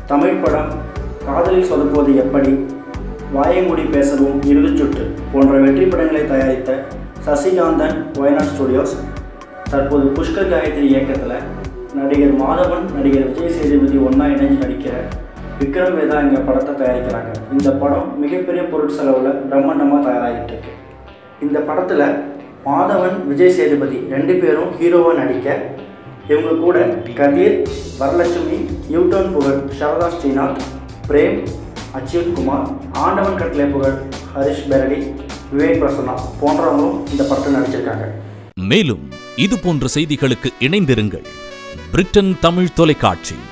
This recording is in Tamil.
தமிழ் படம் காதலில் சொதப்புவது எப்படி வாயங்குடி பேசவும் இறுதிச்சுற்று போன்ற வெற்றி படங்களை தயாரித்த சசிகாந்தன் வயநாட் ஸ்டுடியோஸ் தற்போது புஷ்கர் காயத்ரி இயக்கத்தில் நடிகர் மாதவன் நடிகர் விஜய் சேதுபதி ஒன்றா இணைஞ்சு நடிக்கிற விக்ரம் வேதா என்ற படத்தை தயாரிக்கிறாங்க இந்த படம் மிகப்பெரிய பொருட்செலவில் பிரம்மாண்டமாக தயாராகிட்டு இருக்கு இந்த படத்தில் மாதவன் விஜய் சேதுபதி ரெண்டு பேரும் ஹீரோவாக நடிக்க இவங்க கூட கதிர் வரலட்சுமி யூட்டர்ன் புகழ் சாரதா ஸ்ரீநாத் பிரேம் அச்சுத் குமார் ஆண்டவன் கட்டளை புகழ் ஹரிஷ் பெரடி விவேக் பிரசன்னா போன்றவங்களும் இந்த படத்தில் நடிச்சிருக்காங்க மேலும் இது போன்ற செய்திகளுக்கு இணைந்திருங்கள் பிரிட்டன் தமிழ் தொலைக்காட்சி